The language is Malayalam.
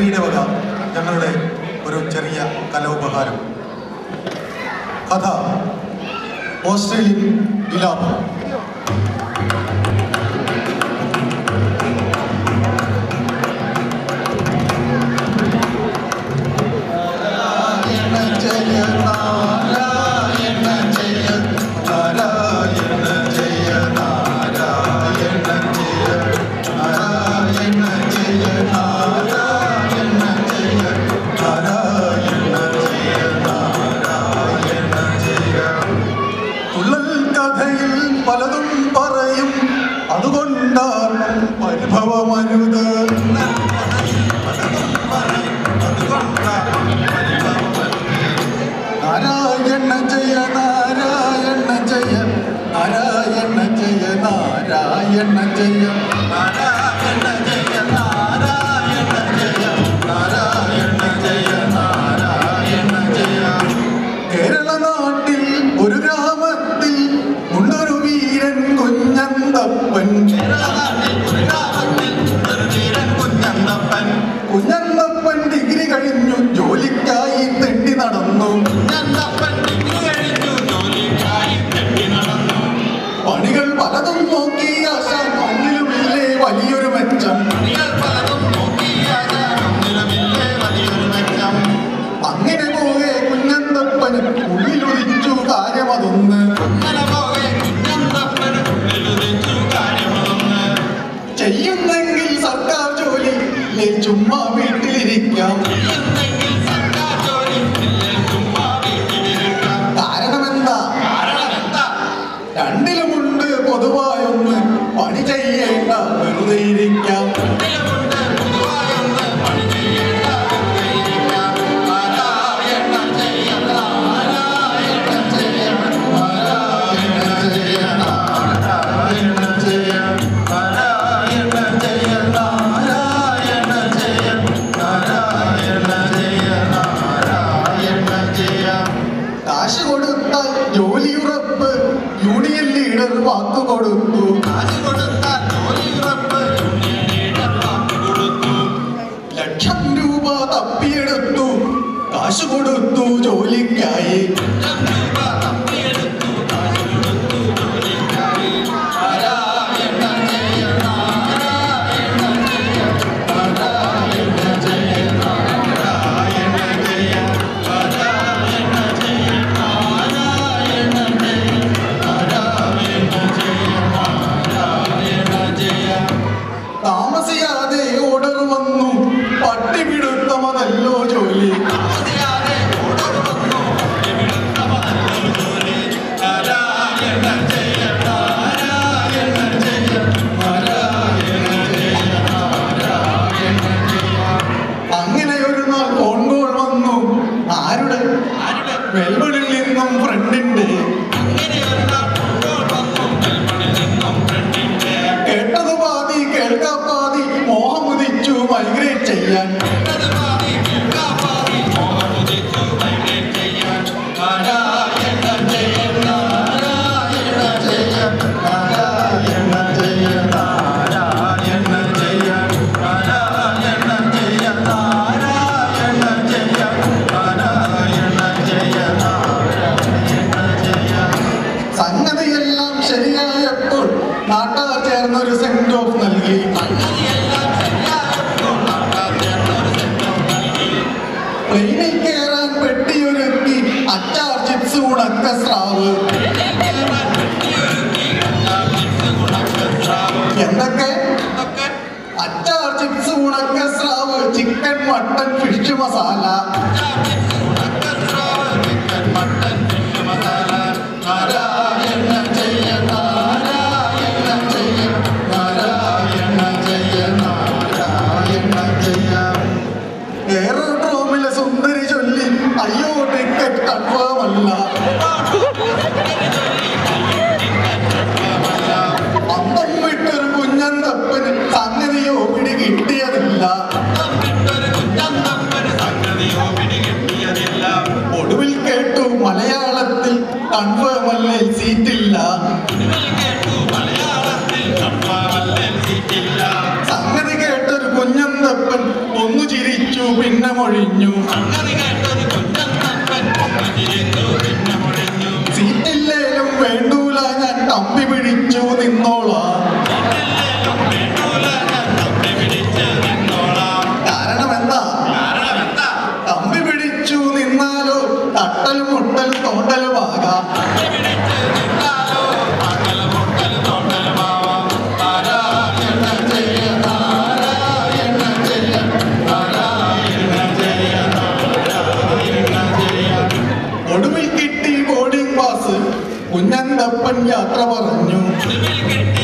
കമ്പനിയുടെ വക ഞങ്ങളുടെ ഒരു ചെറിയ കലോപഹാരം കഥ ഓസ്ട്രേലിയൻ വിലാപം തുള്ളൽ കഥയിൽ പലതും പറയും അതുകൊണ്ടാണ് പരിഭവമരുത് നാരായണ ജയ നാരായണ ജയ നാരായണ ജയ നാരായണ ജയ നാരായണ ജയ നാരായണ ജയ നാരായണ ജയ നാരായണ ജയ കേരള നാട്ടിൽ ഒരു ഗ്രാമത്തിൽ ഉണ്ടൊരു വീരൻ കുഞ്ഞന്തപ്പൻ കുഞ്ഞന്തപ്പൻ ഡിഗ്രി കഴിഞ്ഞു ജോലിക്കായി തെണ്ടി നടന്നു പണികൾ പലതും നോക്കി ആശാൻ മണ്ണിലുമില്ലേ വലിയൊരു മെച്ചം അങ്ങനെ പോകെ കുഞ്ഞന്തപ്പന് ഉള്ളിലൊതിച്ചു കാര്യമതൊന്ന് ചെയ്യുന്നെങ്കിൽ സർക്കാർ ജോലി ഇല്ലേ ചുമ്മാ വീട്ടിലിരിക്കാം കാരണമെന്താ രണ്ടിലുമുണ്ട് പൊതുവായൊന്ന് പണി ചെയ്യേണ്ട വെറുതെ ഇരിക്കാം കാശ് കൊടുത്താൽ ജോലിയുറപ്പ് യൂണിയൻ ലീഡർ വാക്ക് കൊടുത്തു ലക്ഷം രൂപ തപ്പിയെടുത്തു കാശ് കൊടുത്തു ജോലിക്കായി താമസിയാതെ ഓർഡർ വന്നു പട്ടിപിടുത്തമതല്ലോ ജോലി അങ്ങനെ ഒരു നാൾ ഫോൺ കോൾ വന്നു ആരുടെ മെൽബണിൽ നിന്നും ഫ്രണ്ടിന്റെ കേട്ടത് പാതി കേൾക്കാ പാതി മോഹമുദിച്ചു മൈഗ്രേറ്റ് ചെയ്യാൻ സംഗതിയെല്ലാം ശരിയായപ്പോൾ നാട്ടാർ ചേർന്നൊരു സെൻഡ് ഓഫ് നൽകി പ്ലെയിനിൽ കയറാൻ പെട്ടിയൊരുക്കി അച്ചാർ ചിപ്സ് ഉണക്ക സ്രാവ് എന്തൊക്കെ അച്ചാർ ചിപ്സ് ഉണക്ക സ്രാവ് chicken mutton fish masala Narayana ജയ നാരായണ ജയ നാരായണ ജയ നാരായണ ജയ എയറോഡ്രോമിലെ സുന്ദരി ചൊല്ലി അയ്യോ ടിക്കറ്റ് കൺഫേം അല്ല അന്തം വിട്ടൊരു കുഞ്ഞന്തപ്പന് സംഗതിയോ പിടി കിട്ടിയതില്ല ഒടുവിൽ കേട്ടു മലയാളത്തിൽ കൺഫേം അല്ലേ സീറ്റില്ല സംഗതി കേട്ടൊരു കുഞ്ഞന്തപ്പൻ ഒന്നു ചിരിച്ചു പിന്നെ മൊഴിഞ്ഞു സംഗതി കേട്ടൊരു കുറ്റത്തപ്പൻ പൊങ്ങതിരുന്നു പിന്നെ മുഴിഞ്ഞു സീറ്റില്ലേലും വേണ്ടൂല ഞാൻ തമ്പി പിടിച്ചു നിന്നോളാം വീട്ടിലേക്കും വേണ്ടൂല ഞാൻ തപ്പി പിടിച്ച് നിന്നോളാം കാരണം എന്താ കാരണം എന്താ തമ്പി പിടിച്ചു നിന്നാലോ തട്ടലും മുട്ടലും തോണ്ടലുമാകാം തപ്പി പിടിച്ച് നിന്നാലോ പകലും മുട്ടലും തോണ്ടലുമാവാം നാരായണ ജയ നാരായണ ജയ നാരായണ ജയ നാരായണ ജയ ഒടുവിൽ കിട്ടി ബോർഡിംഗ് പാസ് കുഞ്ഞന്തപ്പൻ യാത്ര പറഞ്ഞു ഒടുവിൽ കിട്ടി